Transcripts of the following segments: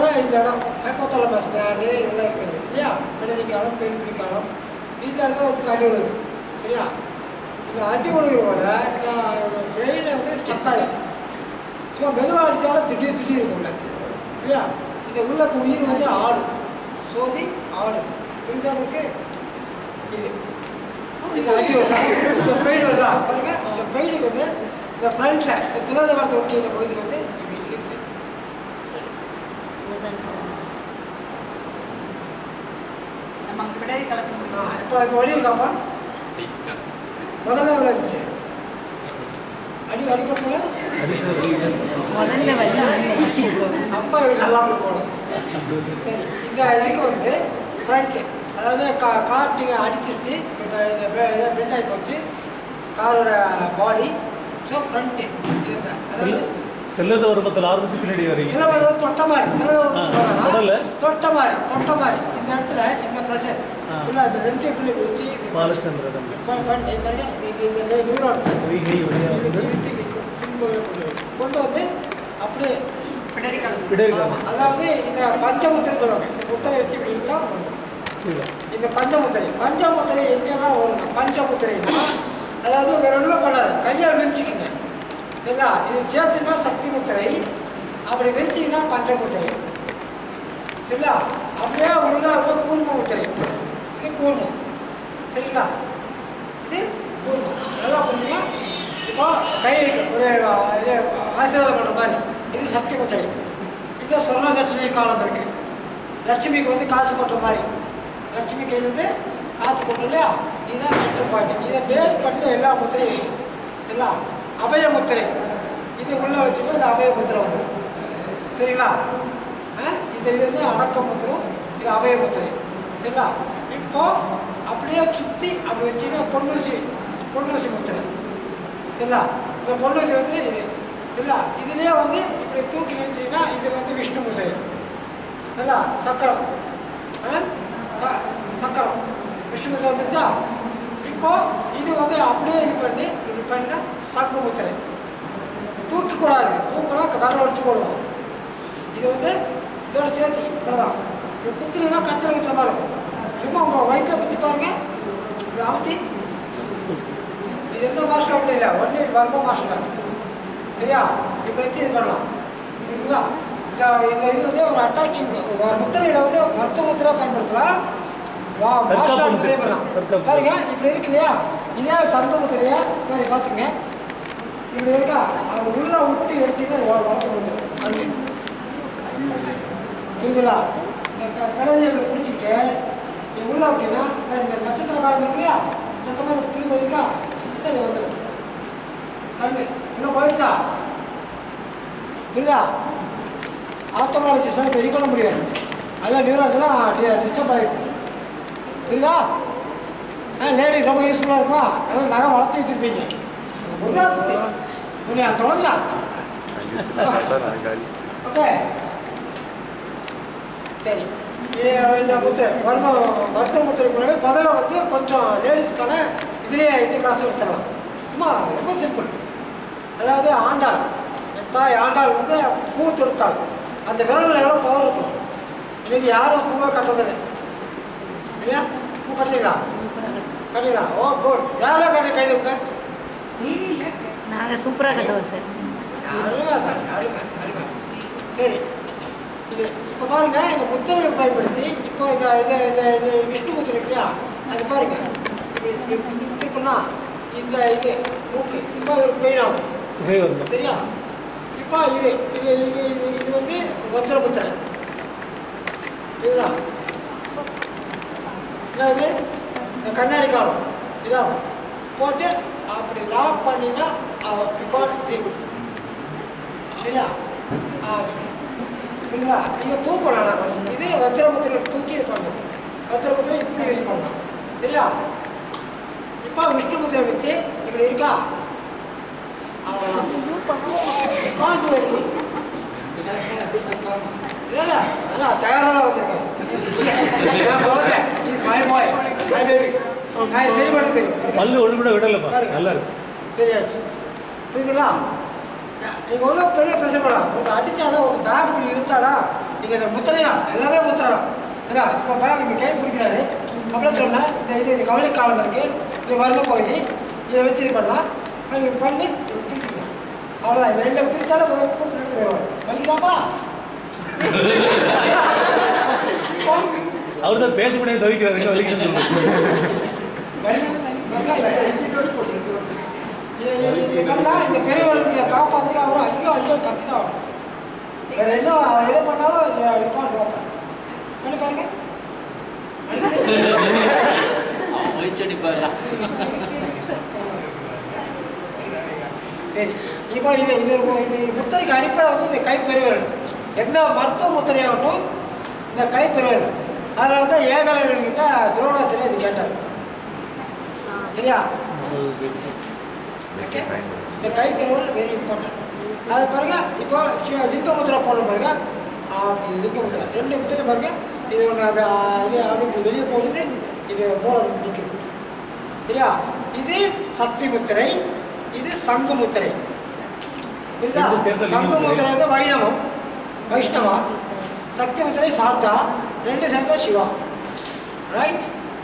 இந்த இடம் ஹைப்போத்தலமஸ் கிளாண்டு இதெல்லாம் இருக்கிறது இல்லையா பிடரி காலம் பெண்பிடி காலம் இந்த இடத்துல ஒருத்தருக்கு அடி விழுது சரியா இந்த அடி விழுகிறோட இந்த பிரெயினை வந்து ஸ்டக் ஆகிடும் சும்மா மெதுவாக அடித்தாலும் திடீர் திடீர் இருக்கும்ல இல்லையா இந்த உள்ளக்கு உயிர் வந்து ஆடும் சோதி ஆடும் புரியுதா உங்களுக்கு இது இது அடி வருதா இந்த பெயின் வருதா பாருங்க இந்த பெயினுக்கு வந்து இந்த ஃப்ரண்ட்ல இந்த திலத வாரத்தை ஒட்டி இந்த பகுதி வந்து இப்படி இழுத்து நம்ம அங்கே பிடரி ஆ கலந்து இப்போ இப்போ வலி இருக்காப்பா முதல்ல எவ்வளோ இருந்துச்சு அடி அடிக்க போல முதல்ல வழி அப்பா இவரு நல்லா கொடுக்கணும் சரி இந்த இதுக்கு வந்து ஃப்ரண்ட்டு அதாவது கா கார் நீங்கள் அடிச்சிருச்சு இப்போ இந்த பெண்ட் ஆகி போச்சு காரோட பாடி ஸோ ஃப்ரண்ட்டு இதுதான் அதாவது தெல்லது வரும்பத்தில் ஆரம்பிச்சு பின்னாடி வரீங்க இளவரது தொட்ட மாதிரி ஆ, உடல்ல? இளவரது தொட்ட மாதிரி தொட்ட மாதிரி இந்த இடத்துல இந்த ப்ரெஷர் ஆ. இல்லை இந்த நெஞ்சுக்குள்ளே வச்சு இப்படி பண்ணி- பாலச்சந்திரன் இப்படி பண்ணி பாருங்க இது இந்த நியூரான்ஸ் பொய்கை வழியாக வந்து கொண்டு வந்து அப்படியே பிடரி கலந்து பிடரி ஆமா, காலம் அதாவது இந்த பஞ்சமுத்திரை சொல்லுவாங்க இந்த முத்திரை வச்சு இப்படி இருக்கா வந்துடும் கீழே இந்த பஞ்சமுத்திரை பஞ்சமுத்திரை எங்கெல்லாம் வரும் பஞ்சமுத்திரைன்னா அதாவது வேற ஒன்றுமே பண்ணாது கையை விரிச்சுக்குங்க சரிங்களா இது சேர்த்துனா சக்தி முத்திரை அப்படி விரிச்சிங்கன்னா பஞ்சமுத்திரை சரிங்களா அப்படியே உள்ள இருக்க கூர்ம முத்திரை இது கூர்மம் சரிங்களா இது கூர்மம் நல்லா புரிஞ்சுங்க இப்போ கை இருக்கு ஒரு அஹ், இது ஆசீர்வாதம் பண்ணுற மாதிரி இது சக்தி முத்திரை இது சொர்ண தட்சிணை காலம் இருக்கு லட்சுமிக்கு வந்து காசு கொட்டுற மாதிரி லட்சுமி கையிலேருந்து காசு கொட்டும் இல்லையா இதுதான் சென்டர் பாயிண்ட் இதை பேஸ் பண்ணி தான் எல்லா முத்திரையும் இருக்கும். சரிங்களா அபய முத்திரை இது உள்ள வச்சுட்டு இந்த அபய முத்திரை வந்துடும் சரிங்களா ஆ? இந்த இது வந்து அடக்க முத்திரம் இது அபய முத்திரை சரிங்களா இப்போ அப்படியே சுற்றி அப்படி வச்சுன்னா பொன்னூசி பொன்னூசி முத்திரை சரிங்களா இந்த பொன்னூசி வந்து இது சரிங்களா இதுலேயே வந்து இப்படி தூக்கி நிறுத்திங்கன்னா இது வந்து விஷ்ணு முத்திரை சரிங்களா சக்கரம் ஆ? ச- சக்கரம் விஷ்ணு முத்திரை வந்துருச்சா இப்போ இது வந்து அப்படியே இது பண்ணி இது பண்ண சங்கு முத்திரை தூக்கக்கூடாது தூக்கினா விரல் ஒடிச்சு போடுவோம் இது வந்து இதோட சேர்த்து இவ்வளோதான் இது குத்துனா கத்திர குத்துற மாதிரி இருக்கும் சும்மா உங்கள் வயிற்ற குத்தி பாருங்க இது அமுத்தி இது எந்த மாஸ்டர் ஆப்ல இல்லை ஒன்லி வர்ம மாஸ்டர் ஆப் சரியா இப்போ வச்சு இது பண்ணலாம் புரியுதுங்களா இந்த இந்த இது வந்து ஒரு அட்டாக்கிங் முத்திரையில் வந்து மருத்துவ முத்திரை பயன்படுத்தலாம் வா மாஸ்டர் தற்காப்பு ஆப் முத்திரை முத்திரை. பண்ணலாம் தற்காப்பு. பாருங்க இப்படி இருக்கு இல்லையா இதே சங்க முத்திரையா மாதிரி பார்த்துங்க இப்படி இருக்கா அவங்க உள்ள விட்டு எடுத்தீங்கன்னா அது வளர்த்து வந்துடும் கண்ணு புரியுதுங்களா இந்த க- கடலை இப்படி பிடிச்சிட்டு நீ உள்ள விட்டீங்கன்னா இந்த- இந்த நட்சத்திர காலம் இருக்கு இல்லையா சுத்தமாக குளிக்க இருக்கா அது வந்துடும் கண்ணு இன்னும் போயிடுச்சா புரியுதா ஆத்தோமாலஜிஸ்ட்னால சரி பண்ண முடியாது அதெல்லாம் நியூராஜெலாம் டிஸ்டர்ப் ஆகிருக்கும் புரியுதா ஆ லேடி ரொம்ப யூஸ்ஃபுல்லாக இருக்குமா அதெல்லாம் நகை வளர்த்து வச்சுருப்பீங்க ஒன்றா துணி தொலைஞ்சா ஓகே சரி இ- இந்த முத்து மர்ம மருத்துவ முத்திரைக்கு முன்னாடி முதல்ல வந்து கொஞ்சம் லேடிஸ்க்கான இதுலேயே இது கிளாஸ் எடுத்துடலாம் சும்மா ரொம்ப சிம்பிள் அதாவது ஆண்டாள் என் தாய் ஆண்டாள் வந்து பூ தொடுத்தாள் அந்த விரலில் எவ்வளோ பவர் இருக்கும் இன்னைக்கு யாரும் பூவை கட்டுறதில்லை இல்லையா பூ கட்டுறீங்களா கட்டுறீங்களா ஓ குட் யாரெல்லாம் கட்டி கை தூக்க நாங்கள் சூப்பராக கட்டுவோம் சார் அருமை சார் அருமை அருமை சரி இது இப்போ பாருங்க இந்த முத்திரையை பயன்படுத்தி இப்போ இந்த இது இந்த இது விஷ்ணு முத்திரை இருக்கு இல்லையா அது பாருங்க இப்படி இப்படி திருப்பினா இந்த இது மூக்கு இப்போ ஒரு பெயின் ஆகும் இதே வரணும் சரியா இப்போ இது இது இது இது- இது வந்து வஜ்ர முத்திரை இதுதான் அதாவது இந்த கண்ணாடி காலம் இதாகும் போட்டு அப்படி லாக் பண்ணினா காட் பிரீத் சரியா அப்படி புரியுதா இதை தூக்கணும் ஆனால் இது வஜ்ரமுத்திரை தூக்கி இது பண்ணணும் வஜ்ரமுத்திரை இப்படி யூஸ் பண்ணலாம் சரியா இப்போ விஷ்ணு முத்திரை வச்சு இப்படி இருக்கா அவ்வளோதான் காண்ட் டு எனிதிங் இல்லை இல்லை அதான் தயாராக வந்திருக்கேன் நான் குழந்தை is my boy my baby நான் சரி பண்ண தெரியும் பல்லு ஒன்று கூட விடலைப்பா நல்லா இருக்கு சரியாச்சு புரியுதுங்களா நீங்கள் ஒன்றும் பெரிய பிரச்சனை பண்ணலாம் கொஞ்சம் அடித்தானா ஒரு பேக் இப்படி இழுத்தானா நீங்கள் இந்த முத்திரை தான் எல்லாமே முத்திரை தான் சரியா இப்போ பேக் இங்கே கை பிடிக்கிறாரு அப்புறம் சொன்னா இந்த இது இது கவலை காலம் இருக்குது இது வறுமை பகுதி இதை வச்சு இது பண்ணலாம் அது இப்படி பண்ணி இப்படி பிரிச்சுக்கலாம் அவ்வளோதான் இந்த ரெண்டு பிரித்தாலும் கூப்பிட்டு நடந்து வருவார் வலிக்குதாப்பா இப்போ அவர் தான் பேச முடியாது தவிக்கிறாரு எங்க வலிக்குதுன்னு சொல்லுங்க வலி வலிக்கா இது இது இது பண்ணா இந்த பெரியவர்களுக்கு காப்பாற்றுக்கு அவரும் ஐயோ ஐயோ கத்தி தான் ஆகணும் வேற என்ன அவர் எதை பண்ணாலும் இருக்கான் பார்ப்பேன் பண்ணி பாருங்க சரி இப்போ இது இது இது முத்திரைக்கு அடிப்படை வந்து இந்த கைப்பெருவர்கள் எந்த மருத்துவ முத்திரையாகட்டும் இந்த கைப்பெருவர்கள் அதனால தான் ஏகலைவர்கிட்ட துரோணாத்திரை இது கேட்டார் சரியா ஓகே இந்த கைப்பெருவல் வெரி இம்பார்ட்டன்ட் அது பாருங்க இப்போ சி- லிங்க முத்திரை போடுற பாருங்க அப்படி லிங்க முத்திரை ரெண்டு முத்திரை பாருங்க இது ஒன்று அப்படி ஆ, இது அது வெளியே போகுது இது போல நிற்குது சரியா இது சக்தி முத்திரை இது சங்கு முத்திரை புரியுதா ரெண்டும் சேர்ந்த லிங்க சங்கு முத்திரை. முத்திரை வந்து வைணவம் வைஷ்ணவா சக்தி முத்திரை சாத்தா ரெண்டு சேர்ந்தா சிவா ரைட்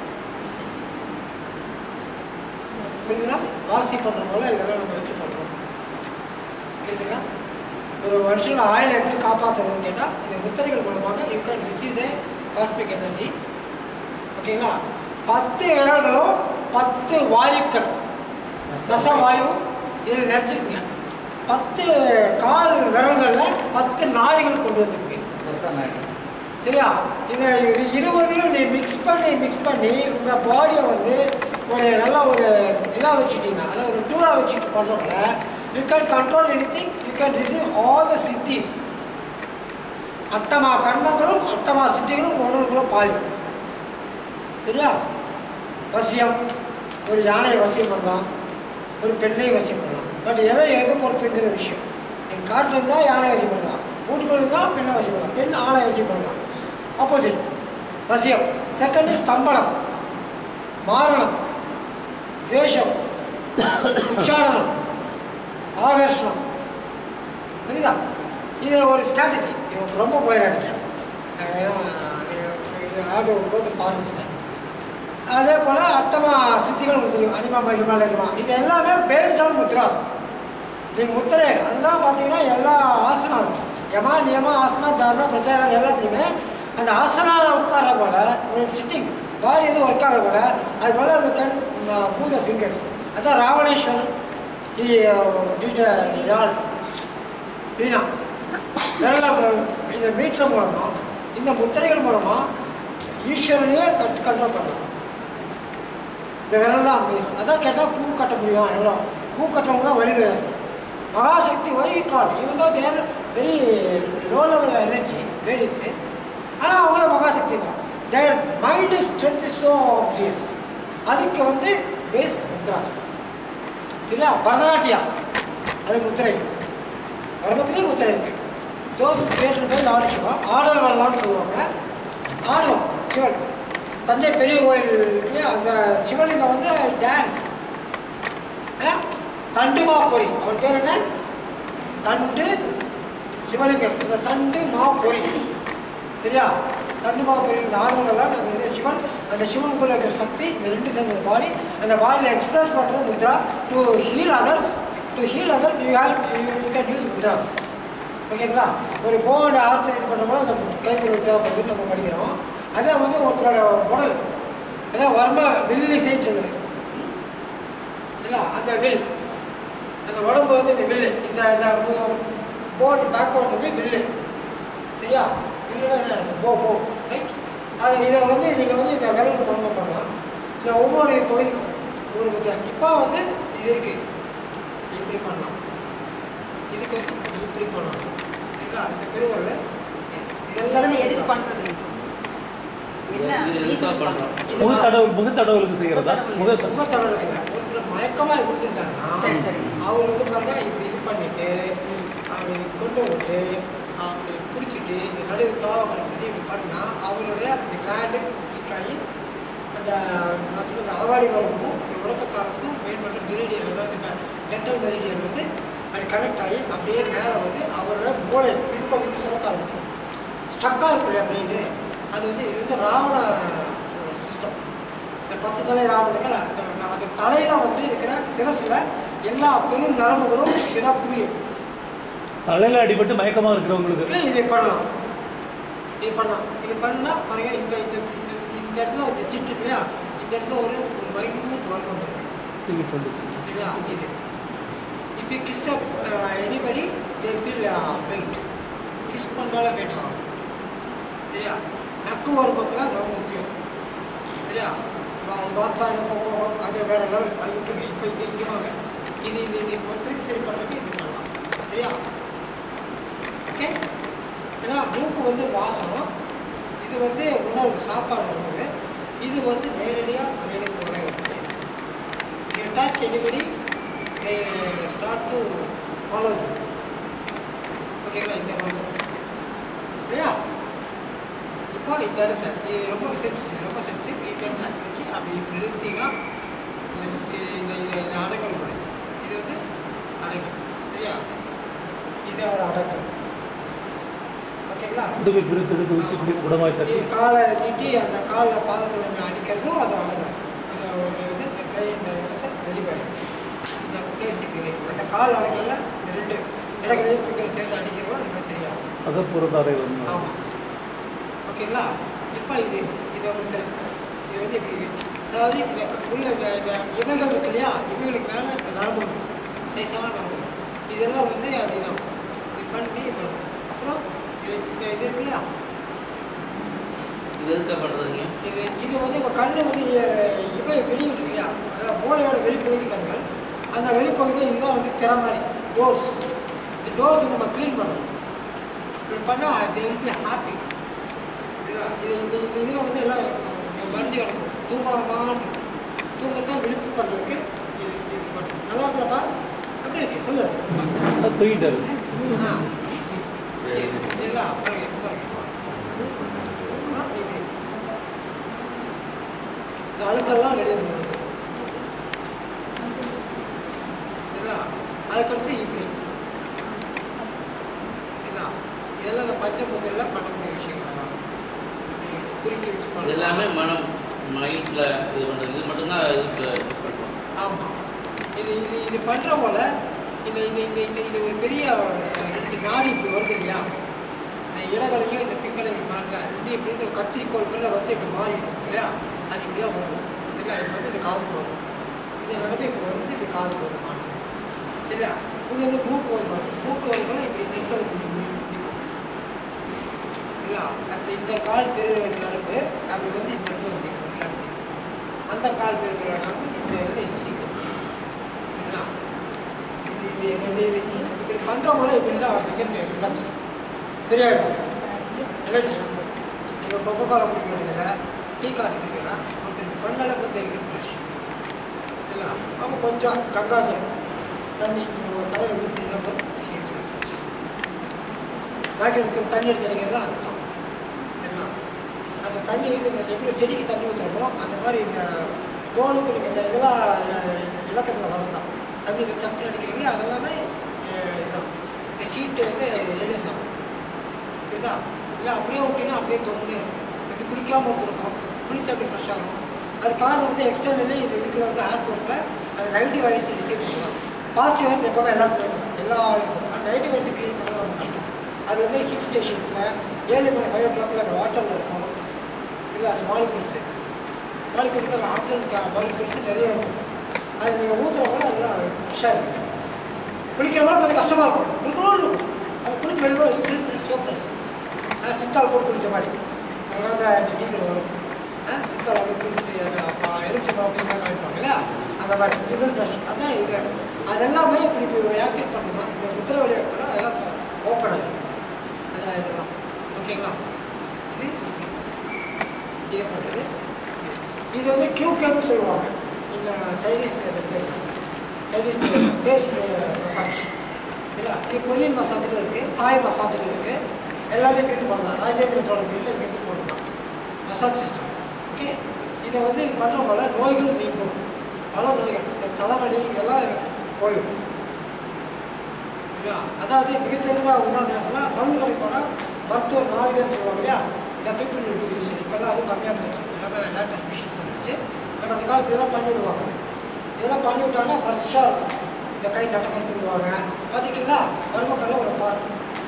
புரியுதுங்களா வாசி பண்ணுற போல இதெல்லாம் நம்ம வச்சு பண்ணுறோம் புரியுதுங்களா ஒரு மனுஷனோட ஆயில் எப்படி காப்பாற்றணும்னு கேட்டால் இந்த முத்திரைகள் மூலமாக you can receive the cosmic energy ஓகேங்களா பத்து விரல்களும் பத்து வாயுக்கள் தச வாயு இதில் நினச்சிக்கங்க பத்து கால் விரல்களில் பத்து நாடிகள் கொண்டு வந்துருக்கு சரியா இதை இது இருபதையும் நீ மிக்ஸ் பண்ணி மிக்ஸ் பண்ணி உங்கள் பாடியை வந்து ஒரு நல்ல ஒரு இதாக வச்சுக்கிட்டீங்கன்னா அதாவது ஒரு டூலாக வச்சுட்டு பண்ணுறப்பல you can control anything you can receive all the siddhis அட்டமா கர்மங்களும் அட்டமா சித்திகளும் உணர்வுகளும் பாயும் சரியா வசியம் ஒரு யானையை வசியம் பண்ணலாம் ஒரு பெண்ணை வசியம் பண்ணலாம் பட் எதை எதை பொறுத்துங்கிற விஷயம் நீங்கள் காட்டில் இருந்தால் யானை வசியம் பண்ணலாம் வீட்டுக்குள்ள இருந்தால் பெண்ணை வசியம் பண்ணலாம் பெண் ஆணை வசியம் பண்ணலாம் ஆப்போசிட் வசியம் செகண்ட் ஸ்தம்பனம் மாரணம் துவேஷம் உச்சாரணம் ஆகர்ஷணம் புரியுதா இது ஒரு ஸ்ட்ராட்டஜி இவன் ரொம்ப போயிடாதீங்க ஆடு கோட்டு ஃபாரஸ்ட் அதே போல் அட்டமா சித்திகள் உங்களுக்கு தெரியும் அனிமா மகிமா லகிமா இது எல்லாமே பேஸ்ட் ஆன் முத்ராஸ் நீங்கள் முத்திரை அதுதான் பார்த்தீங்கன்னா எல்லா ஆசனாலும் யமா நியமா ஆசனா தாரணா பிரத்யாகாரம் எல்லாத்துலேயுமே அந்த ஆசனாவில் உட்கார்ற போல ஒரு சிட்டிங் பாடி எதுவும் ஒர்க் ஆகிற போல அது போல் அது கண் பூ த ஃபிங்கர்ஸ் அதான் ராவணேஸ்வர் இது டிட்ட யாழ் வீணா நல்லா இந்த மீட்டர் மூலமாக இந்த முத்திரைகள் மூலமாக ஈஸ்வரனையே கட் கண்ட்ரோல் பண்ணலாம் இந்த விரல் தான் பேஸ் அதான் கேட்டால் பூ கட்ட முடியும் எவ்வளோ பூ கட்டுறவங்க தான் வெளி மகாசக்தி ஒய்வி கால் இவன் தான் they're very low level energy ladies ஆனால் அவங்க தான் மகாசக்தி தான் their mind strength is so obvious அதுக்கு வந்து பேஸ் முத்ராஸ் இல்லையா பரதநாட்டியம் அது முத்திரை பரமத்திலேயும் முத்திரை இருக்கு those created by Lord Shiva ஆடல் வரலாம்னு சொல்லுவாங்க ஆடுவான் சிவன் தஞ்சை பெரிய கோயில் இருக்கு இல்லையா அந்த சிவலிங்கம் வந்து டான்ஸ் தண்டு மாப்பொறி அவன் பேர் என்ன தண்டு சிவலிங்கம் இந்த தண்டு மாப்பொறி சரியா தண்டு மாப்பொறி இந்த ஆடுவங்கள்லாம் அந்த இது சிவன் அந்த சிவனுக்குள்ள இருக்கிற சக்தி இந்த ரெண்டு சேர்ந்த பாடி அந்த பாடியில் எக்ஸ்பிரஸ் பண்ணுறது mudra to heal others to heal other you have you can use mudras ஓகேங்களா ஒரு போன ஆர்த்தர் இது பண்ணும்போது அந்த கைப்பொருள் தேவைப்படுதுன்னு நம்ம படிக்கிறோம் அதே வந்து ஒருத்தரோட உடல் அதான் வர்ம வில் இசைன்னு சொல்லுது இல்லை அந்த வில் அந்த உடம்பு வந்து இந்த வில்லு இந்த இந்த போன் பேக் போன் வந்து வில்லு சரியா வில்லுனா என்ன போ போ ரைட் அது இதை வந்து நீங்கள் வந்து இந்த விரல் பண்ண பண்ணலாம் இந்த ஒவ்வொரு பகுதிக்கும் ஒரு முத்திரை இப்போ வந்து இது இருக்குது இப்படி பண்ணலாம் இதுக்கு வந்து இப்படி பண்ணலாம் சரிங்களா இந்த பெருவரில் இதெல்லாம் எதுக்கு பண்றது என்ன reason பண்றோம்? முகத்தடவு முகத்தடவுலுக்கு செய்கிறதா முகத்த முகத்தடவை இருக்குல்ல ஒருத்தர் மயக்கமாக கொடுத்துருக்காங்கன்னா சரி, சரி. அவர் வந்து பாருங்க இப்படி இது பண்ணிட்டு ம். அப்படி கொண்டு விட்டு அப்படி பிடிச்சிட்டு இந்த நடுவு தாவை கண்டுபிடிச்சி இப்படி பண்ணால் அவருடைய அந்த கிளாண்டு வீக் ஆகி அந்த நான் சொன்ன அளவாடி வரமும் அந்த உறக்க காலத்துக்கும் மெயின் பண்ணுற மெரிடியன் அதாவது இந்த டென்டல் மெரிடியன் வந்து அது கனெக்ட் ஆகி அப்படியே மேலே வந்து அவரோட மூளை பின்பகுதி சுரக்க ஆரம்பிச்சிடும் ஸ்டக்காக இருக்கும் இல்லையா பிரெயின் அது வந்து இது வந்து ராவண சிஸ்டம் இந்த பத்து தலை ராவணம் இருக்குல்ல அந்த அது தலையில் வந்து இருக்கிற சிரசில் எல்லா பெரும் நரம்புகளும் இதுதான் குவியும் தலையில அடிபட்டு மயக்கமா இருக்கிறவங்களுக்கு இது பண்ணலாம் இது பண்ணலாம் இது பண்ணால் பாருங்க இந்த இந்த இந்த இந்த இடத்துல இந்த சிட்டு இருக்கு இல்லையா இந்த இடத்துல ஒரு ஒரு மைன்யூட் வர்க்கம் இருக்கு சிவி டுவெண்ட்டி சரிங்களா இது if you kiss up anybody they feel weight kiss பண்ணால வெயிட் ஆகும் சரியா நக்கு வரும்பத்தில் ரொம்ப முக்கியம் சரியா வா- அது வாட்ஸாக கொக்கோ அது வேற லெவல் அது விட்டுருங்க இப்போ இங்கே இங்கே வாங்க இது இது இது ஒருத்தருக்கு சரி பண்ணுறதுக்கு இப்படி பண்ணலாம் சரியா ஓகே ஏன்னா மூக்கு வந்து வாசம் இது வந்து உணவு சாப்பாடு உணவு இது வந்து நேரடியாக பிளேனுக்கு போகிற ஒரு place you touch anybody, they start to follow you. ஓகேங்களா இந்த வர்க்கம் இல்லையா இப்போ இந்த இடத்த இது ரொம்ப சென்சிட்டிவ் ரொம்ப சென்சிட்டிவ் இந்த இடத்துல வச்சு அப்படி இப்படி இழுத்தீங்கன்னா இந்த இது- இந்த இந்த இந்த அடங்கல் முறை இது வந்து அடங்கல் சரியா இது ஒரு அடக்கம் ஓகேங்களா உடுமை பிரித்து எடுத்து வச்சு இப்படி உடமாய் தட்டி இது காலை நீட்டி அந்த காலில் பாதத்தில் ஒன்று அடிக்கிறதும் அது அடங்கும் அது ஒரு இது இந்த பிளே இந்த இடத்த ரெடி பண்ணி இந்த பிளேஸ் இப்படி அந்த கால் அடங்கல்ல இந்த ரெண்டு இடங்களையும் பிங்களை சேர்ந்து அடிக்கிறோம் அது மாதிரி சரியாகும் அகப்புறத்தாரை வந்து ஆமாம் ஓகேங்களா இப்போ இது இதை வந்து இது வந்து இப்படி அதாவது இந்த க- உள்ள இந்த இந்த இமைகள் இருக்கு இல்லையா இமைகளுக்கு மேலே இந்த நரம்பு இருக்கும் சைஸான நரம்பு இதெல்லாம் வந்து அது இதான் இது பண்ணி பண்ணணும் அப்புறம் இது இந்த இது இருக்கு இல்லையா இது எதுக்காக பண்ணுறதுங்க இது இது வந்து உங்கள் கண்ணு வந்து அஹ், இவை வெளியிட்டு இருக்கு இல்லையா அதாவது மூளையோட வெளிப்பகுதி கண்கள் அந்த வெளிப்பகுதி இதுதான் வந்து திற மாதிரி டோர்ஸ் இந்த டோர்ஸ் நம்ம க்ளீன் பண்ணணும் இப்படி பண்ணால் தே வில் பி ஹாப்பி இது இந்த இந்த இதில் வந்து எல்லாம் மடிஞ்சு கிடக்கும் தூங்கலாமான்னு தூங்கத்தான் விழிப்பு பண்ணுறதுக்கு இது இப்படி பண்ணணும் நல்லா இருக்கலப்பா எப்படி இருக்கு சொல்லு தூக்கிட்டாரு ஆ இது இல்லை பாருங்க இப்ப பாருங்க ஆ, இப்படி இந்த அழுக்கெல்லாம் வெளியே வந்து சரிங்களா அதுக்கடுத்து இப்படி சரிங்களா இதெல்லாம் இந்த பஞ்சமுத்திரில் பண்ணக்கூடிய விஷயங்கள் எல்லாம் இப்படி வச்சு குறுக்கி வச்சு இது பண்ணலாம் எல்லாமே மனம் மைண்டில் இது பண்ணுறது இது மட்டும்தான் இதுக்கு பண்ணுறோம் ஆமாம் இது இது இது பண்ணுற போல இந்த இந்த இந்த இந்த இது ஒரு பெரிய அஹ், ரெண்டு நாடி இப்படி வருது இல்லையா இந்த இடங்களையும் இந்த பிங்களையும் மாறுற ரெண்டு இப்படி இந்த கத்திரிக்கோள் மேலே வந்து இப்படி மாறிடும் இல்லையா அது இப்படி தான் வரும் சரிங்களா இப்போ வந்து இந்த காதுக்கு வரும் இந்த நிலைமை இப்படி வந்து இப்படி காதுக்கு வரும் மாட்டும் சரியா இங்கே வந்து மூக்கு வந்து மாட்டும் மூக்கு வந்து போல இப்படி நிற்கிறது நிற்கும் இல்லையா அந்த இந்த கால் பெருவிரல் நரம்பு அப்படி வந்து இந்த இடத்துல வந்து நிற்கும் இந்த இடத்துல நிற்கும் அந்த கால் பெருவிரல் நரம்பு இந்த இடத்துல இது நிற்கும் சரிங்களா இது இது இது இது இப்படி பண்ணுறவங்கள இப்படின்னா செகண்ட் ரிஃப்ளக்ஸ் சரியாயிடும் எனர்ஜி நீங்கள் கொக்கோ கோலா குடிக்க வேண்டியதில்லை டீ காஃபி குடிக்கலாம் ஒருத்தர் இப்படி பண்ணாலே வந்து ரிஃப்ரெஷ் சரிங்களா அப்போ கொஞ்சம் கங்காஜல் தண்ணி இது ஒரு தலையில் ஊற்றினா பாக்கி இருக்கிற தண்ணி எடுத்து அடிக்கிறது அதுக்கு தான் சரிங்களா அந்த தண்ணி இருக்கிறது எப்படி செடிக்கு தண்ணி ஊற்றுறோமோ அந்த மாதிரி இந்த தோலுக்கு நீங்கள் இதெல்லாம் அஹ், இலக்கத்தில் வரும் தான் தண்ணி இந்த சக்கரை அடிக்கிறீங்களே அதெல்லாமே அஹ், இதான் இந்த ஹீட்டு வந்து ரெடியூஸ் ஆகும் புரியுதா இல்லை அப்படியே விட்டீங்கன்னா அப்படியே தொங்குனே இருக்கும் இப்படி குளிக்காமல் ஒருத்தருக்கும் குளிச்சு அப்படியே ஃப்ரெஷ் ஆகும் அது காரணம் வந்து எக்ஸ்டர்னலி இது இதுக்குள்ள வந்து ஏர்போர்ட்ஸில் அது நெகட்டிவ் வைன்ஸ் ரிசீவ் பண்ணலாம் பாசிட்டிவ் வைன்ஸ் எப்போவுமே எல்லாத்துக்கும் இருக்கும் எல்லா இருக்கும் அந்த நெகட்டிவ் வைன்ஸ் க்ரியேட் பண்ண ரொம்ப கஷ்டம் அது வந்து ஹில் ஸ்டேஷன்ஸில் ஏழு மணி ஃபைவ் ஓ கிளாக்கில் அந்த வாட்டரில் இருக்கும் இல்லை அது மாலிகூல்ஸு மாலிகூல்ஸ் ஆக்சிஜன் மாலிகூல்ஸ் நிறைய இருக்கும் அது நீங்கள் ஊற்றுறப்போ அதெல்லாம் ஃப்ரெஷ்ஷாக இருக்கும் குளிக்கிறப்போ கொஞ்சம் கஷ்டமாக இருக்கும் குளிக்கணும்னு இருக்கும் அது குளிச்சு வெளியே சோப்லெஸ் சித்தால் போட்டு குளிச்ச மாதிரி அதனால இந்த டீக்கில் வரும் ஆ, சித்தால் அப்படி குளிச்சு அந்த அப்பா எலுமிச்சை பழத்தையும் காமிப்பாங்க இல்லையா அந்த மாதிரி இது ஃப்ரெஷ் அதான் இதில் அது எல்லாமே இப்படி இப்படி ஆக்டிவேட் பண்ணணுமா இந்த முத்திரை வழியாக பண்ணால் அதெல்லாம் ஓப்பன் ஆகிடும் அதான் இதெல்லாம் ஓகேங்களா இது இப்படி இது பண்ணுறது இது வந்து கியூகேன்னு சொல்லுவாங்க இந்த Chinese method Chinese face massage சரிங்களா இது கொரியன் மசாஜில் இருக்குது தாய் மசாஜில் இருக்குது எல்லாமே இங்கிருந்து போடலாம் ராஜேந்திர சோழ பீரியடில் இங்கிருந்து போடலாம் மசாஜ் சிஸ்டம்ஸ் ஓகே இதை வந்து பண்ணுற போல நோய்கள் நீங்கும் பல நோய்கள் இந்த தலைவலி இதெல்லாம் போயிடும் இல்லையா அதாவது மிகச்சிறந்த உதாரணம்னா சவுண்ட் கிடைக்கோனா மருத்துவர் நாவிகர்னு சொல்லுவாங்க இல்லையா இந்த பீப்புள் டு யூஸ் இப்போல்லாம் அதுவும் கம்மியாக போச்சு எல்லாமே லேட்டஸ்ட் மிஷின்ஸ் வந்துச்சு பட் அந்த காலத்துல இதெல்லாம் பண்ணி விடுவாங்க இதெல்லாம் பண்ணி விட்டாங்கன்னா ஃப்ரெஷ்ஷாக இருக்கும் இந்த கை நட்டை கொடுத்து விடுவாங்க பார்த்துக்கிங்களா மருமக்கள்ல ஒரு பார்ட்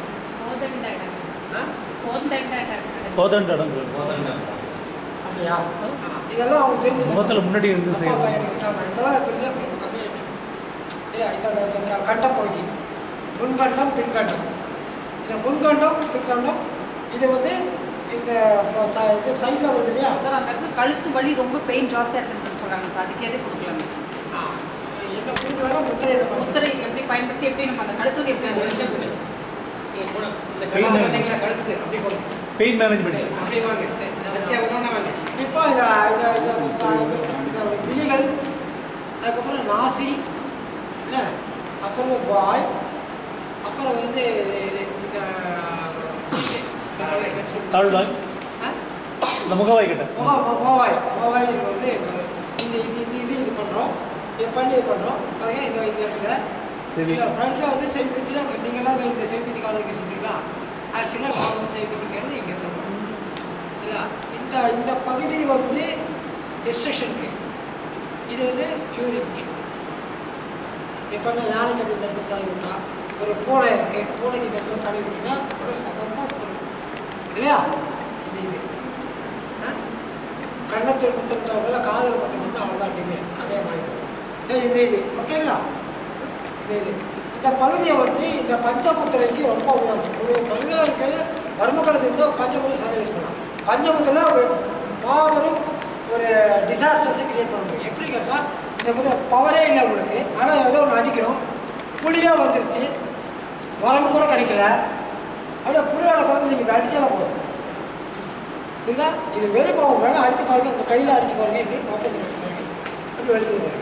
ஆ கோதண்ட இடம் அப்படியா ஆ, இதெல்லாம் அவங்க தெரிஞ்சு முகத்தில் முன்னாடி இருந்து அப்பா செய்யணும் பையனுக்கு ஆமாம் இப்போலாம் இப்போ இல்லை கொஞ்சம் கம்மியாயிடுச்சு சரியா இந்த இந்த கண்ட பகுதி முன்கண்டம் பின்கண்டம் இந்த முன்கண்டம் பின்கண்டம் இது வந்து இந்த ப- ச- இது சைடில் வருது இல்லையா சார் அந்த இடத்துல கழுத்து வலி ரொம்ப பெயின் ஜாஸ்தியாக இருக்குன்னு சொல்கிறாங்க சார் அதுக்கு எது கொடுக்கலாம் ஆ, என்ன கொடுக்கலாம் முத்திரை என்ன பண்ணணும் முத்திரை எப்படி பயன்படுத்தி எப்படி நம்ம அந்த கழுத்து வலி சரி, ஒரு எப்படி நிமிஷம் கொடு. நீங்க போடு. இந்த Pain கழுத்து management. பார்த்தீங்களா, கழுத்து அப்படி போடுங்க. பெயின் சரி, மேனேஜ்மெண்ட் அப்படி வாங்க சரி கடைசியாக ஒன்றா வாங்க இப்போ இந்த இந்த இந்த இந்த இது- இந்த விழிகள் அதுக்கப்புறம் நாசி இல்லை அப்புறம் இந்த வாய் அப்புறம் வந்து இது- இந்த இந்த மாதிரி என்ன சொல்றது? தாழ்வாய் ஆ? இந்த முகவாய் கிட்ட மோ- மோ- மோவாய் மோவாய் வந்து ஒரு இந்த இது இது இது இது பண்ணுறோம் இது பண்ணி இது பண்ணுறோம் பாருங்க இந்த இந்த இடத்துல சரி இந்த ஃப்ரண்ட்டில் வந்து செவுக்குத்தியில் நீங்களாம் இந்த செவுக்குத்தி காலம் வைக்க சொல்றீங்களா ஆக்சுவலாக நான் வந்து செவுக்குத்திக்கிறது இங்கே சொல்கிறோம் இல்லை இந்த இந்த பகுதி வந்து டிஸ்ட்ரக்ஷனுக்கு இது வந்து யூரின்க்கு இப்போ நான் யானைக்கு அப்படி இந்த இடத்துல தலை விட்டா ஒரு பூனை இருக்கு பூனைக்கு இந்த இடத்துல தலை விட்டீங்கன்னா ஒரு சுகமாக கொடுக்கும் இல்லையா இது இது ஆ? கண்ணத்தில் முத்தமிட்டவங்கள காதல் முத்தமிட்டா அவ்வளோதான் டிமேட் அதே மாதிரி சரி இந்த இது ஓகேங்களா இந்த இது இந்த பகுதியை வந்து இந்த பஞ்சமுத்திரைக்கு ரொம்ப உபயோகம் ஒரு மனிதருக்கு வர்மக்கலத்து இருந்தால் பஞ்சமுத்திரை சண்டை யூஸ் பண்ணலாம் பஞ்சமுத்திரை ஒரு மாபெரும் ஒரு டிசாஸ்டர்ஸை கிரியேட் பண்ண முடியும் எப்படி கேட்டால் இந்த முத்திரை பவரே இல்லை உங்களுக்கு ஆனால் ஏதோ ஒன்று அடிக்கணும் புளியாக வந்துருச்சு உரம் கூட கிடைக்கல அப்படியே புளியோட குழந்தை நீங்கள் அடிச்சாலும் போதும் இதுதான் இது வெறும் பாவம் வேணா அடிச்சு பாருங்க இந்த கையில் அடிச்சு பாருங்க இப்படி ஓப்பன் பண்ணி பாருங்க அப்படி எழுதி பாருங்க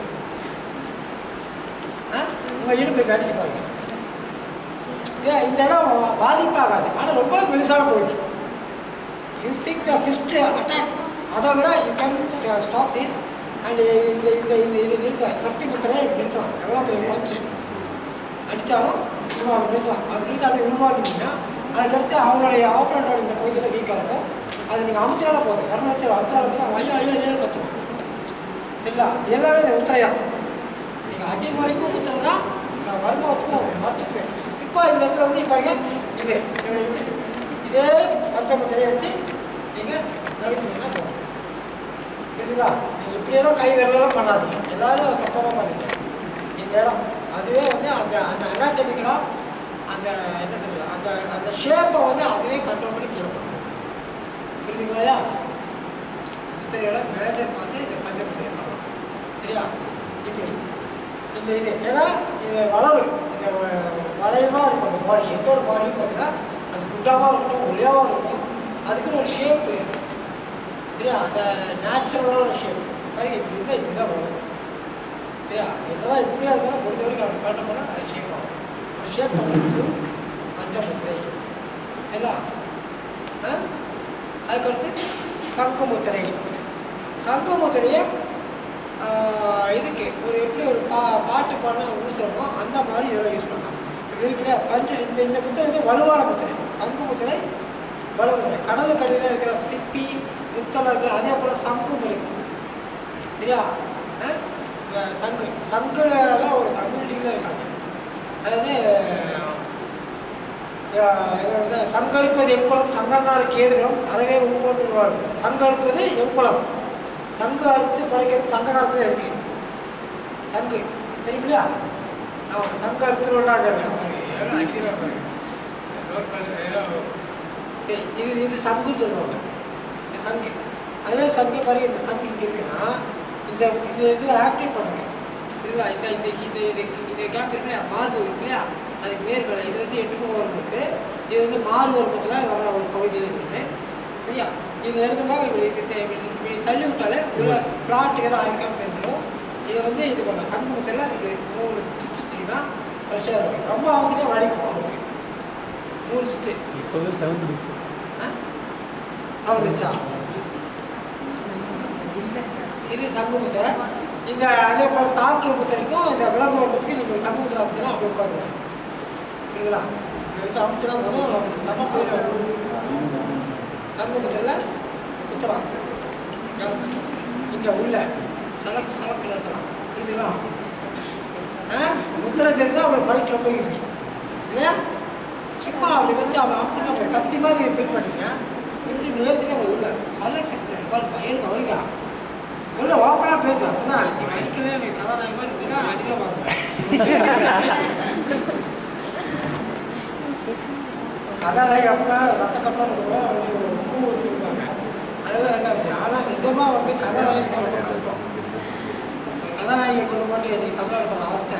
ஆ உங்கள் இடுப்பு இப்படி அடிச்சு பாருங்க ஏன் இந்த இடம் பாதிப்பாகாது ஆனால் ரொம்ப மெலிசான பகுதி you think the fist attack அதை விட you can stop this and இந்த இந்த இந்த இது நிறுத்தலாம் சக்தி முத்திரை நிறுத்தலாம் எவ்வளோ பெரிய பஞ்சு அடித்தாலும் சும்மா அப்படி நிறுத்தலாம் அப்படி நிறுத்தி அப்படி உருவாக்கினீங்கன்னா அதுக்கடுத்து அவங்களுடைய ஆப்பரண்டோட இந்த பகுதியில் வீக்காக இருக்கும் அது நீங்கள் அமுத்தினால போதும் கர்ணத்தில் அமுத்தினால போதும் அவன் ஐயோ ஐயோ ஐயோ கத்தும் சரிங்களா எல்லாமே இந்த முத்திரைதான் நீங்கள் அடி வரைக்கும் முத்திரை தான் இந்த வருமானத்துக்கும் மருத்துவத்துக்கு இப்போ இந்த இடத்துல வந்து பாருங்க இது இப்படி இப்படி. இதே பஞ்சமுத்திரையை வச்சு நீங்கள் நகர்த்தினீங்கன்னா போதும் புரியுதுங்களா நீங்கள் இப்படியெல்லாம் கை விரலெல்லாம் பண்ணாதீங்க எல்லாரும் தப்பாக பண்ணீங்க இந்த இடம் அதுவே வந்து அந்த அந்த அனாட்டமிக்கலாக அந்த என்ன சொல்றது அந்த அந்த ஷேப்பை வந்து அதுவே கண்ட்ரோல் பண்ணி கீழே கொண்டு வரும். புரியுதுங்களா முத்திரையோட மேஜர் பார்த்து இந்த பஞ்ச முத்திரை பண்ணலாம் சரியா இப்படி இந்த இது ஏன்னா இது வளவு இந்த வளைவாக இருக்கும் அந்த பாடி எந்த ஒரு பாடியும் பார்த்தீங்கன்னா அது குண்டாவாக இருக்கட்டும் ஒல்லியாவாக இருக்கட்டும் அதுக்குன்னு ஒரு ஷேப் இருக்கும் சரியா அந்த நேச்சுரலான ஷேப் பாருங்க இப்படி இருந்தால் இப்படி தான் வரும் சரியா என்னதான் இப்படியா இருந்தாலும் முடிஞ்ச வரைக்கும் அப்படி பேட்டர் பண்ணால் அது ஷேப் ஆகும் ஒரு ஷேப் பண்ணுறது பஞ்சமுத்திரை சரியா ஆ அதுக்கடுத்து சங்கு முத்திரை சங்கு முத்திரையை ஆஹ், இதுக்கு ஒரு எப்படி ஒரு பா பாட்டு பாடினா ஊசுறோமோ அந்த மாதிரி இதெல்லாம் யூஸ் பண்ணலாம் இப்படி இருக்கு இல்லையா பஞ்ச இந்த இந்த முத்திரை வந்து வலுவான முத்திரை சங்கு முத்திரை வலுமுத்திரை கடலுக்கு அடியில் இருக்கிற சிப்பி முத்தெல்லாம் இருக்குல்ல அதே போல் சங்கும் கிடைக்கும் சரியா ஆ? இந்த சங்கு சங்குலாம் ஒரு கம்யூனிட்டியில் இருக்காங்க அதாவது ஆஹ், இவர் வந்து சங்கரிப்பது எக்குளம் சங்கரனார் கேதுகுளம் அறவே உங்கொண்டுவார் சங்கரிப்பது எக்குளம் சங்கு அறுத்து படைக்கிறது சங்க காலத்தில் இருக்கு சங்கு தெரியுமில்லையா ஆமாம் சங்கு அறுத்துருவாங்க அடிக்கிறாங்க சரி இது இது சங்குன்னு சொல்லுவாங்க இது சங்கு அதே சங்கு பாருங்க இந்த சங்கு இங்கே இருக்குன்னா இந்த இந்த இதில் ஆக்டிவேட் பண்ணுங்க இதுல இந்த இந்த இந்த இது இந்த கேப் இருக்கு இல்லையா மார்பு இருக்கு இல்லையா அதுக்கு நேர்களை இது வந்து எட்டுக்கும் ஓரம் இருக்கு இது வந்து மார்பு வரும்பத்தில் வர ஒரு பகுதியில் இருக்குது சரியா இது எடுத்தோம்னா இப்படி இப்படி தே- இப்படி இப்படி தள்ளி விட்டாலே உள்ள பிளாட்டுக்கு எதாவது ஆயிருக்கான்னு தெரிஞ்சிடும் இதை வந்து இது பண்ணலாம் சங்குமத்தில் இப்படி மூணு சுற்றி சுற்றிங்கன்னா ஃப்ரெஷ்ஷாக இருக்கும் ரொம்ப அவங்களுக்கு வலிக்கும் அவருக்கு மூணு சுற்று இப்போவே செவந்துடுச்சு வந்துருச்சா இது சங்கு முத்திரை இந்த அதே போல் தாக்கிய முத்திரைக்கும் இந்த விளக்கு முத்திரைக்கும் நீங்கள் சங்கு முத்திரை அப்படின்னா அப்படி உட்காருங்க புரியுதுங்களா எடுத்து அமுத்தினா போதும் செம போயிடும் தங்க முத்திரையில் குத்தலாம் இங்கே உள்ள சலக் சலக்கு நடத்தலாம் புரியுதுங்களா ஆ முத்திரை தெரிஞ்சால் அவங்களுக்கு ஃபைட் ரொம்ப ஈஸி இல்லையா சும்மா அப்படி வச்சு அவன் அமுத்தினா போய் கத்தி மாதிரி ஃபீல் பண்ணிங்க வச்சு நேரத்துக்கு அவன் உள்ள சலக் சக்தி பாரு பையன் அவருக்கா சொல்ல ஓப்பனாக பேசு அப்பதான் நீ அடிக்கவே நீ கதாநாயகமாக இருந்தீங்கன்னா அடிதான் பார்ப்பேன் கதாநாயகி அப்பா ரத்த கப்பல் கூட பூ ஒன்று கொடுப்பாங்க அதெல்லாம் ரெண்டாவது விஷயம் ஆனால் நிஜமாக வந்து கதாநாயகி ரொம்ப கஷ்டம் கதாநாயகியை கொண்டு போட்டு இன்னைக்கு தமிழ்நாடு போகிற அவஸ்தை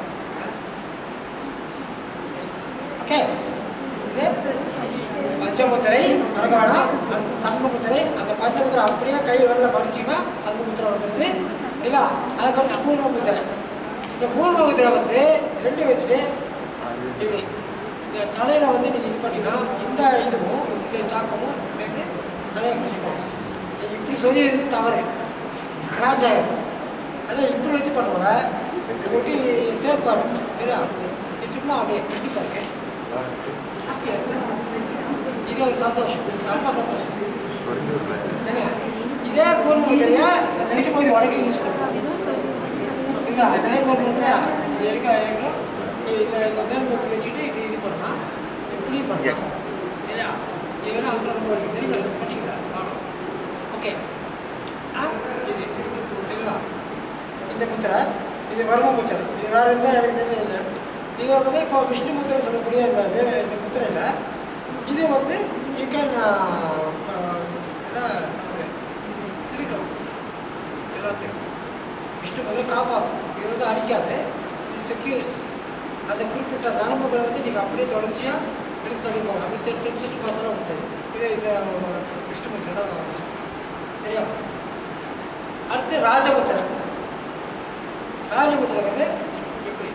ஓகே இது பஞ்சமுத்திரை சரகவாடா அடுத்து சங்கமுத்திரை அந்த பஞ்சமுத்திரை அப்படியே கை வரல படிச்சிங்கன்னா சங்கமுத்திரை வந்துடுது சரிங்களா அதுக்கடுத்து கூர்ம முத்திரை இந்த கூர்ம முத்திரை வந்து ரெண்டு வச்சுட்டு இப்படி இந்த தலையில் வந்து நீங்கள் இது பண்ணிங்கன்னா இந்த இதுவும் இந்த சாக்கமும் சேர்ந்து தலையை பிடிச்சிக்கோங்க சரி இப்படி சொல்லிடுறது தவறு ஸ்க்ராட்ச் ஆயிடும் அதான் இப்படி வச்சு பண்ணுவோம்ல இது ஒட்டி சேஃபாக இருக்கும் சரியா இது சும்மா அப்படியே கட்டி பாருங்க ஹாப்பியாக இருக்கும் இது ஒரு சந்தோஷம் செம்ம சந்தோஷம் என்ன இதே கூர்முத்திரைய நெஞ்சு பகுதி உடைக்க யூஸ் பண்ணுவோம் இல்லையா நேர்மம் இல்லையா இது எடுக்க வேணும் இந்த இந்த நேர்மம் இப்படி வச்சுட்டு இப்படி இது பண்ணலாம் இப்படி பண்ணலாம் சரியா இதெல்லாம் அங்கே ரொம்ப வரைக்கும் தெரியும் இது பண்ணிக்கலாம் வானம் ஓகே ஆ இது சரிங்களா இந்த முத்திரை இது வர்ம முத்திரை இது வேறு எந்த எனக்கு தெரிஞ்சது இல்லை இது வந்து இப்போ விஷ்ணு முத்திரை சொல்லக்கூடிய இந்த வே- இந்த முத்திரையில் இது வந்து யூ கேன் என்ன சொல்றது எடுக்கலாம் எல்லாத்தையும் விஷ்ணு வந்து காப்பாற்றும் இது வந்து அடிக்காது செக்யூர்ஸ் அந்த குறிப்பிட்ட நரம்புகளை வந்து நீங்கள் அப்படியே தொடர்ச்சியாக எடுத்து அடிப்பாங்க அப்படி திட்டு திட்டு பார்த்தாலும் உங்களுக்கு தெரியும் இது இந்த விஷ்ணு முத்திரோட அம்சம் சரியா அடுத்து ராஜமுத்திரை ராஜமுத்திரை வந்து இப்படி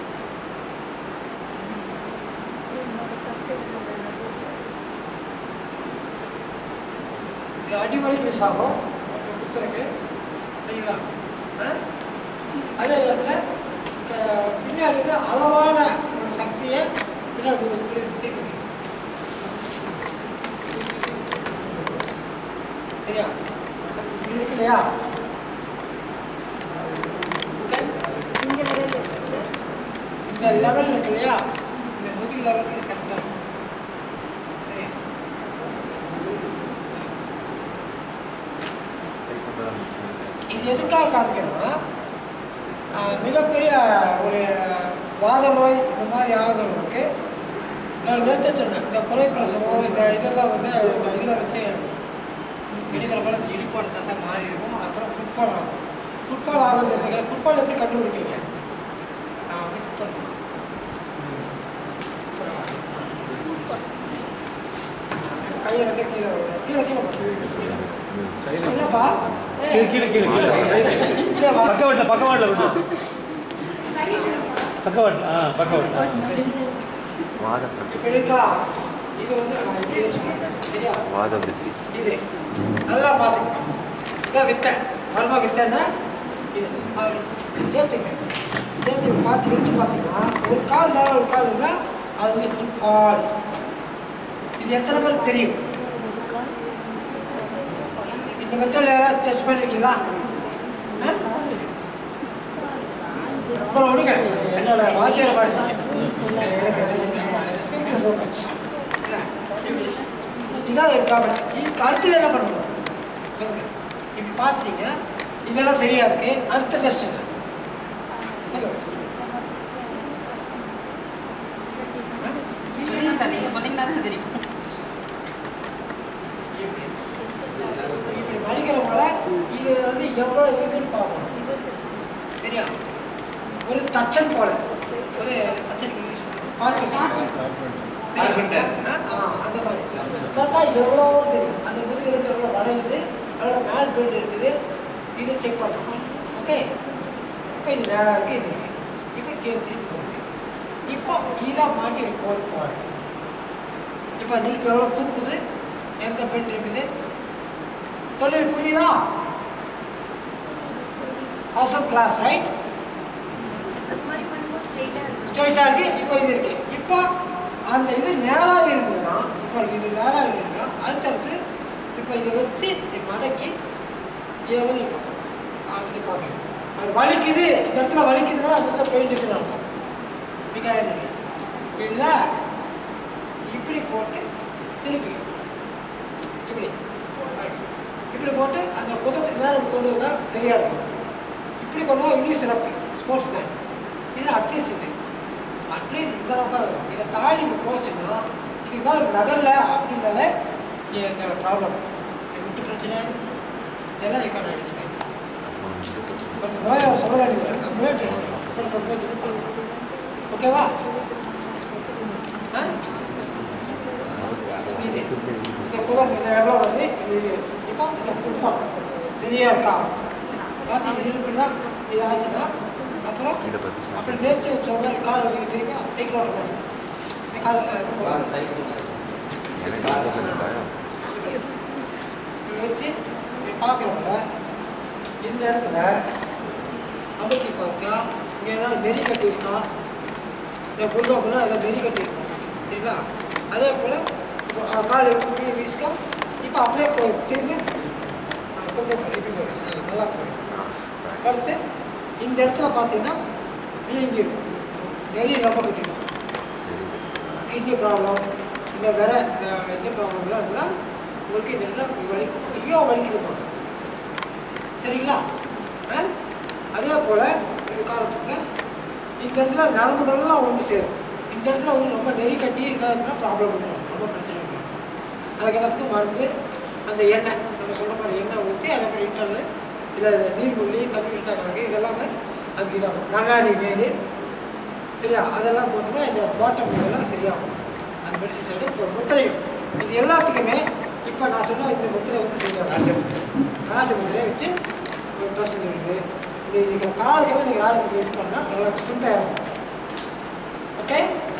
இது அடிமறைக்கு யூஸ் ஆகும் ஒரு புத்தருக்கு சரிங்களா ஆ? அதே நேரத்தில் க- பின்னாடி வந்து அளவான ஒரு சக்தியை பின்னாடி இப்படி இப்படி திருப்பி வைக்கணும். சரியா இப்படி இருக்கு இல்லையா ஓகே இந்த லெவலில் இருக்கு சார் இந்த லெவல் இருக்கு இல்லையா இந்த முதுகு லெவலுக்கு கரெக்டாக இருக்கும் சரி இது எதுக்காக காமிக்கணும்னா ஆஹ், மிகப்பெரிய ஒரு வாத நோய் இந்த மாதிரி ஆகுறவங்களுக்கு நான் நேற்று சொன்னேன் இந்த குறை பிரசவம் இந்த இதெல்லாம் வந்து இந்த இதில் வச்சு இடிக்கிற போல இந்த இடிப்போட தசை மாறி இருக்கும் அப்புறம் ஃபுட்ஃபால் ஆகும் ஃபுட்ஃபால் ஆகுறது இல்லைங்க ஃபுட்ஃபால் எப்படி கண்டுபிடிப்பீங்க நான் அப்படி குத்தணும் கையை ரெண்டு கீழே கீழே கீழே போட்டு இல்லைப்பா ஏய், கீழே கீழே கீழே கீழே வா. பக்கவாட்டில் பக்கவாட்டில் விட்டு பக்கவாட்டில் ஆ பக்கவாட்டில் ஆ இப்படி இருக்கா இது வந்து நான் இப்படி வச்சுக்கோங்க சரியா வாதவிருத்தி இது நல்லா பார்த்துக்கங்க இதான் வித்தை மர்ம வித்தைன்னா இது அப்படி இப்படி சேர்த்துங்க சேர்த்து இப்படி பார்த்து எடுத்து பார்த்தீங்கன்னா ஒரு கால் மேலே ஒரு கால் இருந்தால் அது வந்து ஃபுட் ஃபால் இது எத்தனை பேருக்கு தெரியும் இந்த மெத்தடில் யாராவது டெஸ்ட் பண்ணியிருக்கீங்களா ஆ? அப்புறம் விடுங்க என்னோட வாத்தியார் மாதிரி எனக்கு ரெஸ்பெக்ட் ஸோ மச் இதான் ஒரு காமெடி இதுக்கு அடுத்தது என்ன பண்ணணும் சொல்லுங்க இப்படி பார்த்துட்டீங்க இதெல்லாம் சரியா இருக்கு அடுத்த டெஸ்ட் என்ன சொல்லுங்க ஆ? இல்லைங்க சார் நீங்கள் சொன்னீங்கன்னா தான் தெரியும் இப்படி இப்படி மடிக்கிறவங்கள இது வந்து எவ்வளோ இருக்குன்னு பார்க்கணும் சரியா ஒரு தச்சன் போல ஒரு தச்சன் இங்கிலீஷ் கார்பெண்டர் ஆ அந்த மாதிரி பார்த்தா எவ்வளோ தெரியும் அந்த முதுகுலுக்கு எவ்வளோ வளையுது எவ்வளோ மேல் பெல்ட் இருக்குது இதை செக் பண்ணணும் ஓகே இப்போ இது நேராக இருக்குது இது இருக்குது இப்போ கீழே திருப்பி போகுது இப்போ இதை மாட்டி போட்டு பாருங்க இப்போ நிலுப்பு எவ்வளோ தூக்குது எந்த பெல்ட் இருக்குது தொழில் புரியுதா ஆசம் கிளாஸ் ரைட் அது மாதிரி பண்ணும்போது ஸ்ட்ரெயிட்டாக இருக்கும் ஸ்ட்ரைட்டாக இருக்குது இப்போ இது இருக்குது இப்போ அந்த இது நேராக இருந்ததுன்னா இப்போ இது நேராக இருந்ததுன்னா அடுத்தடுத்து இப்போ இதை வச்சு இதை மடக்கி இதை வந்து இப்போ அப்படி பார்க்கணும் அது வலிக்குது இந்த இடத்துல வலிக்குதுன்னா அந்த இடத்துல பெயிண்ட் இருக்குன்னு அர்த்தம் மிகாயினரி இல்லை இப்படி போட்டு திருப்பி இப்படி இப்படி போட்டு அந்த குதத்துக்கு மேலே இப்படி கொண்டு வந்தால் சரியாக இருக்கும் இப்படி கொண்டு வந்தால் இன்னும் சிறப்பு ஸ்போர்ட்ஸ் மேன் இதில் அட்லீஸ்ட் இது அட்லீஸ்ட் இந்த அளவுக்கு தான் இருக்கும் இதை தாண்டி இப்போ போச்சுன்னா இதுக்கு மேலே நகரில் அப்படின்னாலே இந்த ப்ராப்ளம் இந்த விட்டு பிரச்சனை இதெல்லாம் இருக்கான ஐடென்டிஃபை கொஞ்சம் நோயை சொல்ல வேண்டியது நம்மளே டெஸ்ட் பண்ணி பார்க்கலாம் ஓகேவா ஆ இது இந்த புறம் இது எவ்வளோ வருது இது இது இப்போ இந்த ஃபுல் ஃபார்ம் சரியா இருக்கா பார்த்து இது இருக்குன்னா இது ஆச்சுன்னா அப்புறம் இதை பத்தி சொல்லு. அப்புறம் நேற்று சொன்ன மாதிரி காலை வைக்க தெரியுமா சைக்கிள் ஓட்ட மாதிரி இந்த காலை எனக்கு அது கொஞ்சம் பயம். இப்படி வச்சு இப்படி பார்க்குறவங்க இந்த இடத்துல அமுக்கி பார்த்தா இங்கே ஏதாவது நெறி கட்டி இருக்கா இந்த புல்லோக்குள்ள ஏதாவது நெறி கட்டி இருக்கா சரிங்களா அதே போல் இப்போ அஹ், கால் இப்படி வீசிக்கோ இப்போ அப்படியே போய் திரும்பி அஹ், கொஞ்சம் இப்படி போய் அஹ், நல்லா போய் அடுத்து இந்த இடத்துல பார்த்தீங்கன்னா வீங்கி இருக்கும் நெறி ரொம்ப கட்டிடும் கிட்னி ப்ராப்ளம் இந்த வேற இந்த இந்த ப்ராப்ளம்லாம் இருந்தால் உங்களுக்கு இந்த இடத்துல இப்படி வலிக்கும் ஐயோ வலிக்குது போட்டு சரிங்களா ஆ? அதே போல் ஒரு காலத்துக்கு இந்த இடத்துல நரம்புகள்லாம் ஒன்று சேரும் இந்த இடத்துல வந்து ரொம்ப நெறி கட்டி இதாகுதுன்னா ப்ராப்ளம் இருக்கும் ரொம்ப பிரச்சனை இருக்கும் அதுக்கு எல்லாத்துக்கும் மருந்து அந்த எண்ணெய் நம்ம சொன்ன மாதிரி எண்ணெய் ஊற்றி அதுக்கப்புறம் இன்டர்னல் சில நீர்முள்ளி தண்ணி விட்டா கணக்கு இதெல்லாமே அதுக்கு இதாகும் நன்னாரி வேறு சரியா அதெல்லாம் போட்டுனா இந்த பாட்டம் இதெல்லாம் சரியாகும் அந்த மெடிசன் சைடு இப்போ முத்திரை இது எல்லாத்துக்குமே இப்போ நான் சொன்ன இந்த முத்திரை வந்து சரியாகும் ராஜ முத்திரையை வச்சு ஒரு ட்ரெஸ் இருக்குது இந்த இதுக்கு காலுக்கெல்லாம் நீங்கள் ராஜ முத்திரை யூஸ் பண்ணால் நல்லா ஸ்ட்ரென்த்தாக இருக்கும் ஓகே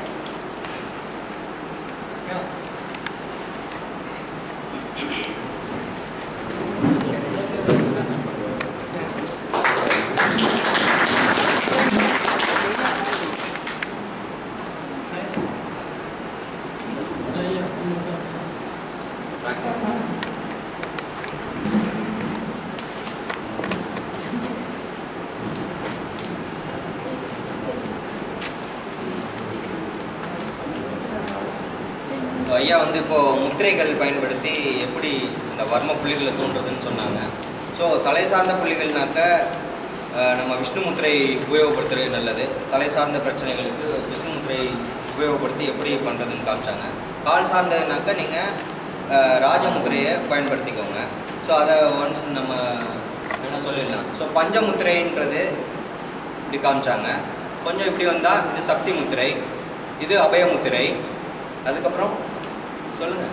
ஐயா வந்து இப்போது முத்திரைகள் பயன்படுத்தி எப்படி இந்த வர்ம புள்ளிகளை தூண்டுறதுன்னு சொன்னாங்க ஸோ தலை சார்ந்த புள்ளிகள்னாக்க அஹ், நம்ம விஷ்ணு முத்திரை உபயோகப்படுத்துறது நல்லது தலை சார்ந்த பிரச்சனைகளுக்கு விஷ்ணு முத்திரை உபயோகப்படுத்தி எப்படி பண்ணுறதுன்னு காமிச்சாங்க கால் சார்ந்ததுனாக்கா நீங்கள் ராஜமுத்திரையை பயன்படுத்திக்கோங்க ஸோ அதை ஒன்ஸ் நம்ம என்ன சொல்லிடலாம் ஸோ பஞ்சமுத்திரைன்றது இப்படி காமிச்சாங்க கொஞ்சம் இப்படி வந்தால் இது சக்தி முத்திரை இது அபய முத்திரை அதுக்கப்புறம் சொல்லுங்கள்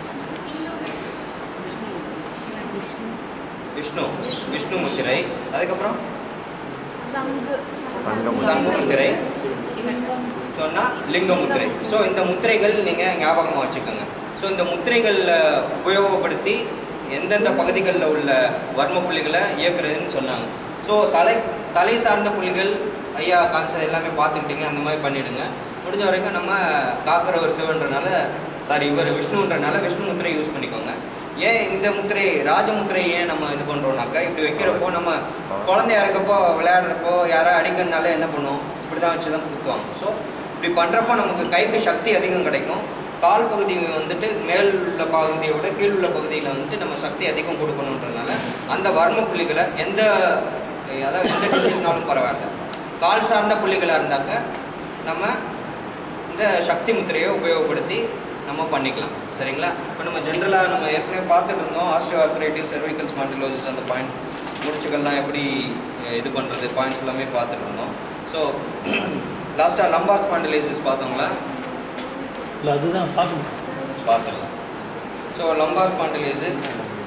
விஷ்ணு விஷ்ணு முத்திரை அதுக்கப்புறம் சங்கு சங்கம் சங்கு முத்திரை சொன்னால் லிங்க முத்திரை ஸோ இந்த முத்திரைகள் நீங்கள் ஞாபகமாக வச்சுக்கோங்க ஸோ இந்த முத்திரைகளில் உபயோகப்படுத்தி எந்தெந்த பகுதிகளில் உள்ள வர்ம புள்ளிகளை இயக்குறதுன்னு சொன்னாங்க ஸோ தலை தலை சார்ந்த புள்ளிகள் ஐயா காமிச்சது எல்லாமே பார்த்துக்கிட்டீங்க அந்த மாதிரி பண்ணிவிடுங்க முடிஞ்ச வரைக்கும் நம்ம காக்கிறவர் சிவன்றனால சாரி இவர் விஷ்ணுன்றனால விஷ்ணு முத்திரை யூஸ் பண்ணிக்கோங்க ஏன் இந்த முத்திரை ராஜமுத்திரை ஏன் நம்ம இது பண்ணுறோம்னாக்கா இப்படி வைக்கிறப்போ நம்ம குழந்தையா இருக்கப்போ விளையாடுறப்போ யாராவது அடிக்கிறதுனால என்ன பண்ணுவோம் இப்படி தான் வச்சு தான் குத்துவாங்க ஸோ இப்படி பண்ணுறப்போ நமக்கு கைக்கு சக்தி அதிகம் கிடைக்கும் கால் பகுதி வந்துட்டு மேல் உள்ள பகுதியை விட கீழ் உள்ள பகுதியில் வந்துட்டு நம்ம சக்தி அதிகம் கொடுக்கணுன்றதுனால அந்த வர்ம புள்ளிகளை எந்த அதாவது எந்த டிசீஸ்னாலும் பரவாயில்ல கால் சார்ந்த புள்ளிகளாக இருந்தாக்க நம்ம இந்த சக்தி முத்திரையை உபயோகப்படுத்தி நம்ம பண்ணிக்கலாம் சரிங்களா இப்போ நம்ம ஜென்ரலாக நம்ம ஏற்கனவே பார்த்துட்டு இருந்தோம் ஆஸ்டியோ ஆர்த்ரைட்டிஸ் cervical spondylosis அந்த பாயிண்ட் முடிச்சுக்கள்லாம் எப்படி அஹ், இது பண்ணுறது பாயிண்ட்ஸ் எல்லாமே பார்த்துட்டு இருந்தோம் ஸோ லாஸ்ட்டாக லம்பார் ஸ்பாண்டிலைசிஸ் பார்த்தோங்களா இல்லை அதுதான் பார்க்கணும் பார்த்துடலாம் ஸோ லம்பார் ஸ்பாண்டிலைசிஸ்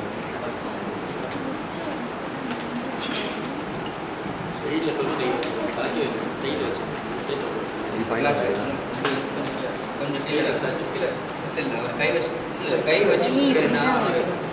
சைடில் கொஞ்சம் கலக்கி வச்சு சைடில் வச்சு இது பண்ணலாம் சார் கொஞ்சம் கீழே கீழே இல்லை இல்லை ஒரு கை வச்சு இல்லை கை வச்சு